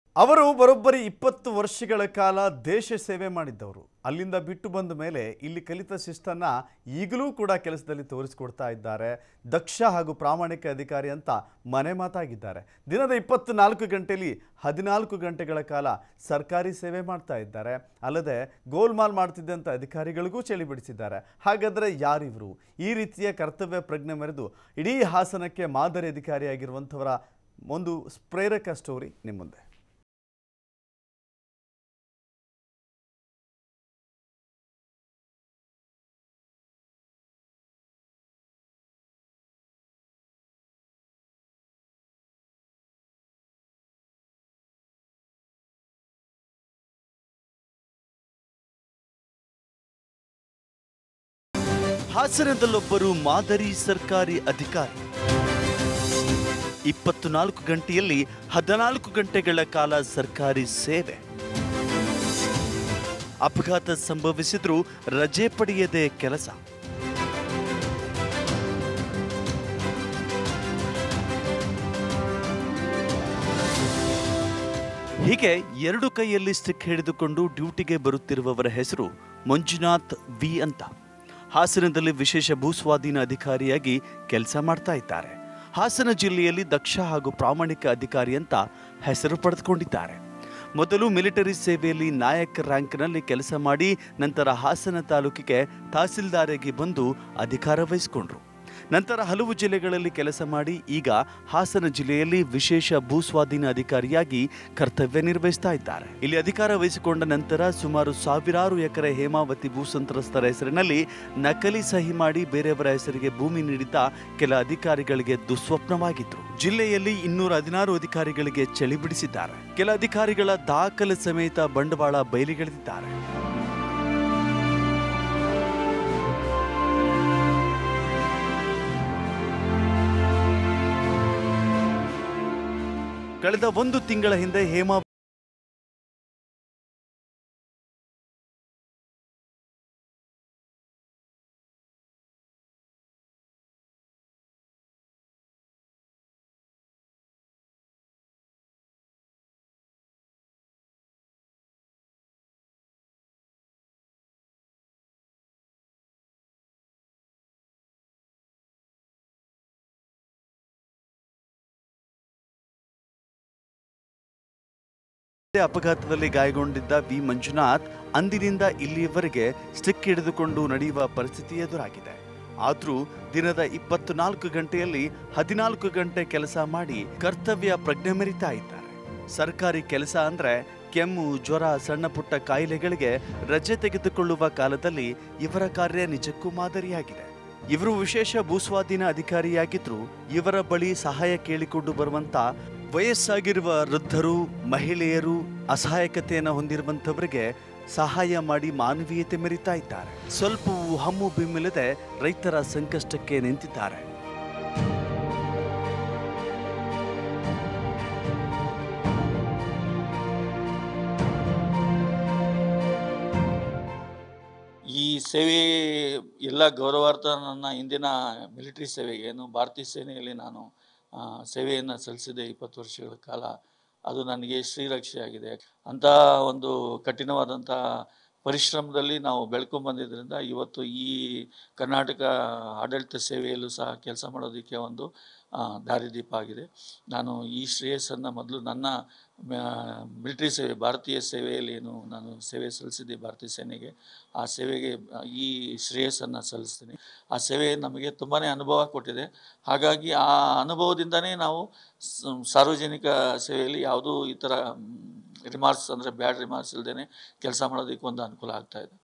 ಅವರು ಬರೋಬ್ಬರಿ ಇಪ್ಪತ್ತು ವರ್ಷಗಳ ಕಾಲ ದೇಶ ಸೇವೆ ಮಾಡಿದ್ದವರು ಅಲ್ಲಿಂದ ಬಿಟ್ಟು ಬಂದ ಮೇಲೆ ಇಲ್ಲಿ ಕಲಿತ ಶಿಸ್ತನ್ನ ಈಗಲೂ ಕೂಡ ಕೆಲಸದಲ್ಲಿ ತೋರಿಸಿಕೊಡ್ತಾ ಇದ್ದಾರೆ ದಕ್ಷ ಹಾಗೂ ಪ್ರಾಮಾಣಿಕ ಅಧಿಕಾರಿ ಅಂತ ಮನೆ ಮಾತಾಗಿದ್ದಾರೆ ದಿನದ ಇಪ್ಪತ್ನಾಲ್ಕು ಗಂಟೆಯಲ್ಲಿ ಹದಿನಾಲ್ಕು ಗಂಟೆಗಳ ಕಾಲ ಸರ್ಕಾರಿ ಸೇವೆ ಮಾಡ್ತಾ ಇದ್ದಾರೆ ಅಲ್ಲದೆ ಗೋಲ್ಮಾಲ್ ಮಾಡ್ತಿದ್ದಂಥ ಅಧಿಕಾರಿಗಳಿಗೂ ಚಳಿ ಬಿಡಿಸಿದ್ದಾರೆ ಹಾಗಾದರೆ ಯಾರಿವರು ಈ ರೀತಿಯ ಕರ್ತವ್ಯ ಪ್ರಜ್ಞೆ ಮೆರೆದು ಇಡೀ ಹಾಸನಕ್ಕೆ ಮಾದರಿ ಅಧಿಕಾರಿಯಾಗಿರುವಂಥವರ ಒಂದು ಪ್ರೇರಕ ಸ್ಟೋರಿ ನಿಮ್ಮ ಮುಂದೆ ಹಾಸನದಲ್ಲೊಬ್ಬರು ಮಾದರಿ ಸರ್ಕಾರಿ ಅಧಿಕಾರಿ ಇಪ್ಪತ್ನಾಲ್ಕು ಗಂಟೆಯಲ್ಲಿ ಹದಿನಾಲ್ಕು ಗಂಟೆಗಳ ಕಾಲ ಸರ್ಕಾರಿ ಸೇವೆ ಅಪಘಾತ ಸಂಭವಿಸಿದ್ರೂ ರಜೆ ಪಡೆಯದೆ ಕೆಲಸ ಹೀಗೆ ಎರಡು ಕೈಯಲ್ಲಿ ಸ್ಟಿಕ್ ಹಿಡಿದುಕೊಂಡು ಡ್ಯೂಟಿಗೆ ಬರುತ್ತಿರುವವರ ಹೆಸರು ಮಂಜುನಾಥ್ ವಿ ಅಂತ ಹಾಸನದಲ್ಲಿ ವಿಶೇಷ ಭೂಸ್ವಾಧೀನ ಅಧಿಕಾರಿಯಾಗಿ ಕೆಲಸ ಮಾಡ್ತಾ ಇದ್ದಾರೆ ಹಾಸನ ಜಿಲ್ಲೆಯಲ್ಲಿ ದಕ್ಷ ಹಾಗೂ ಪ್ರಾಮಾಣಿಕ ಅಧಿಕಾರಿ ಅಂತ ಹೆಸರು ಪಡೆದುಕೊಂಡಿದ್ದಾರೆ ಮೊದಲು ಮಿಲಿಟರಿ ಸೇವೆಯಲ್ಲಿ ನಾಯಕ ರ್ಯಾಂಕ್ನಲ್ಲಿ ಕೆಲಸ ಮಾಡಿ ನಂತರ ಹಾಸನ ತಾಲೂಕಿಗೆ ತಹಸೀಲ್ದಾರಾಗಿ ಬಂದು ಅಧಿಕಾರ ವಹಿಸಿಕೊಂಡ್ರು ನಂತರ ಹಲವು ಜಿಲ್ಲೆಗಳಲ್ಲಿ ಕೆಲಸ ಮಾಡಿ ಈಗ ಹಾಸನ ಜಿಲ್ಲೆಯಲ್ಲಿ ವಿಶೇಷ ಭೂಸ್ವಾಧೀನ ಅಧಿಕಾರಿಯಾಗಿ ಕರ್ತವ್ಯ ನಿರ್ವಹಿಸ್ತಾ ಇದ್ದಾರೆ ಇಲ್ಲಿ ಅಧಿಕಾರ ವಹಿಸಿಕೊಂಡ ನಂತರ ಸುಮಾರು ಸಾವಿರಾರು ಎಕರೆ ಹೇಮಾವತಿ ಭೂ ಸಂತ್ರಸ್ತರ ಹೆಸರಿನಲ್ಲಿ ನಕಲಿ ಸಹಿ ಮಾಡಿ ಬೇರೆಯವರ ಹೆಸರಿಗೆ ಭೂಮಿ ನೀಡಿದ್ದ ಕೆಲ ಅಧಿಕಾರಿಗಳಿಗೆ ದುಸ್ವಪ್ನವಾಗಿತ್ತು ಜಿಲ್ಲೆಯಲ್ಲಿ ಇನ್ನೂರ ಹದಿನಾರು ಅಧಿಕಾರಿಗಳಿಗೆ ಚಳಿ ಬಿಡಿಸಿದ್ದಾರೆ ಕೆಲ ಅಧಿಕಾರಿಗಳ ದಾಖಲೆ ಸಮೇತ ಬಂಡವಾಳ ಬಯಲಿಗೆಳೆದಿದ್ದಾರೆ ಕಳೆದ ಒಂದು ತಿಂಗಳ ಹಿಂದೆ ಹೇಮಾ ಅಪಘಾತದಲ್ಲಿ ಗಾಯಗೊಂಡಿದ್ದ ವಿ ಮಂಜುನಾಥ್ ಅಂದಿನಿಂದ ಇಲ್ಲಿಯವರೆಗೆ ಸ್ಟಿಕ್ ಹಿಡಿದುಕೊಂಡು ನಡೆಯುವ ಪರಿಸ್ಥಿತಿ ಎದುರಾಗಿದೆ ಆದರೂ ದಿನದ ಇಪ್ಪತ್ನಾಲ್ಕು ಗಂಟೆಯಲ್ಲಿ ಹದಿನಾಲ್ಕು ಗಂಟೆ ಕೆಲಸ ಮಾಡಿ ಕರ್ತವ್ಯ ಪ್ರಜ್ಞೆ ಮೆರಿತಾ ಇದ್ದಾರೆ ಸರ್ಕಾರಿ ಕೆಲಸ ಅಂದ್ರೆ ಕೆಮ್ಮು ಜ್ವರ ಸಣ್ಣ ಪುಟ್ಟ ಕಾಯಿಲೆಗಳಿಗೆ ರಜೆ ತೆಗೆದುಕೊಳ್ಳುವ ಕಾಲದಲ್ಲಿ ಇವರ ಕಾರ್ಯ ನಿಜಕ್ಕೂ ಮಾದರಿಯಾಗಿದೆ ಇವರು ವಿಶೇಷ ಭೂಸ್ವಾಧೀನ ಅಧಿಕಾರಿಯಾಗಿದ್ರು ಇವರ ಬಳಿ ಸಹಾಯ ಕೇಳಿಕೊಂಡು ಬರುವಂತ ವಯಸ್ಸಾಗಿರುವ ವೃದ್ಧರು ಮಹಿಳೆಯರು ಅಸಹಾಯಕತೆಯನ್ನು ಹೊಂದಿರುವಂಥವರಿಗೆ ಸಹಾಯ ಮಾಡಿ ಮಾನವೀಯತೆ ಮೆರಿತಾ ಇದ್ದಾರೆ ಸ್ವಲ್ಪವೂ ಹಮ್ಮು ಬಿಮ್ಮಿಲ್ಲದೆ ರೈತರ ಸಂಕಷ್ಟಕ್ಕೆ ನಿಂತಿದ್ದಾರೆ ಈ ಸೇವೆ ಎಲ್ಲ ಗೌರವಾರ್ಥ ನನ್ನ ಹಿಂದಿನ ಮಿಲಿಟರಿ ಸೇವೆಗೆ ಏನು ಭಾರತೀಯ ಸೇನೆಯಲ್ಲಿ ನಾನು ಆ, ಸೇವೆಯನ್ನು ಸಲ್ಲಿಸಿದೆ ಇಪ್ಪತ್ತು ವರ್ಷಗಳ ಕಾಲ ಅದು ನನಗೆ ಶ್ರೀರಕ್ಷೆಯಾಗಿದೆ ಅಂಥ ಒಂದು ಕಠಿಣವಾದಂಥ ಪರಿಶ್ರಮದಲ್ಲಿ ನಾವು ಬೆಳ್ಕೊಂಡ್ ಬಂದಿದ್ದರಿಂದ ಇವತ್ತು ಈ ಕರ್ನಾಟಕ ಆಡಳಿತ ಸೇವೆಯಲ್ಲೂ ಸಹ ಕೆಲಸ ಮಾಡೋದಕ್ಕೆ ಒಂದು ಆ, ದಾರಿದೀಪ ಆಗಿದೆ ನಾನು ಈ ಶ್ರೇಯಸ್ಸನ್ನು ಮೊದಲು ನನ್ನ ಮಿಲಿಟರಿ ಸೇವೆ ಭಾರತೀಯ ಸೇವೆಯಲ್ಲಿ ಏನು ನಾನು ಸೇವೆ ಸಲ್ಲಿಸಿದ್ದೆ ಭಾರತೀಯ ಸೇನೆಗೆ ಆ ಸೇವೆಗೆ ಆ, ಈ ಶ್ರೇಯಸ್ಸನ್ನು ಸಲ್ಲಿಸ್ತೀನಿ ಆ ಸೇವೆ ನಮಗೆ ತುಂಬಾ ಅನುಭವ ಕೊಟ್ಟಿದೆ ಹಾಗಾಗಿ ಆ ಅನುಭವದಿಂದನೇ ನಾವು ಸ- ಸಾರ್ವಜನಿಕ ಸೇವೆಯಲ್ಲಿ ಯಾವುದೂ ಈ ಥರ ರಿಮಾರ್ಕ್ಸ್ ಅಂದರೆ ಬ್ಯಾಡ್ ರಿಮಾರ್ಕ್ಸ್ ಇಲ್ಲದೇ ಕೆಲಸ ಮಾಡೋದಕ್ಕೆ ಒಂದು ಅನುಕೂಲ ಆಗ್ತಾ ಇದೆ